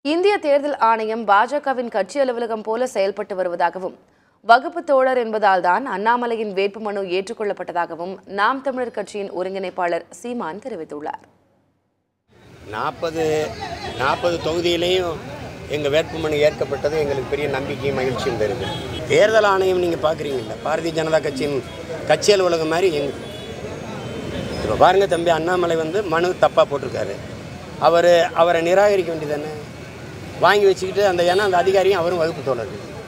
இந்திய தேர்தல் ஆணையம் பாஜகவின் கட்சி அலுவலகம் போல செயல்பட்டு வருவதாகவும் வகுப்பு தோழர் என்பதால் தான் அண்ணாமலையின் வேட்புமனு ஏற்றுக்கொள்ளப்பட்டதாகவும் நாம் தமிழர் கட்சியின் ஒருங்கிணைப்பாளர் சீமான் தெரிவித்துள்ளார் நாற்பது நாற்பது தொகுதியிலையும் எங்கள் வேட்புமனு ஏற்கப்பட்டது எங்களுக்கு பெரிய நம்பிக்கையும் மகிழ்ச்சியும் தருது தேர்தல் ஆணையம் நீங்கள் பார்க்குறீங்கல்ல பாரதிய ஜனதா கட்சியின் கட்சி அலுவலகம் மாதிரி எங்க இப்போ பாருங்கள் தம்பி அண்ணாமலை வந்து மனு தப்பாக போட்டிருக்காரு அவர் அவரை நிராகரிக்க வேண்டியதானே வாங்கி வச்சுக்கிட்டு அந்த ஏன்னா அந்த அதிகாரியும் அவரும் வகுப்பு தோழர்கள்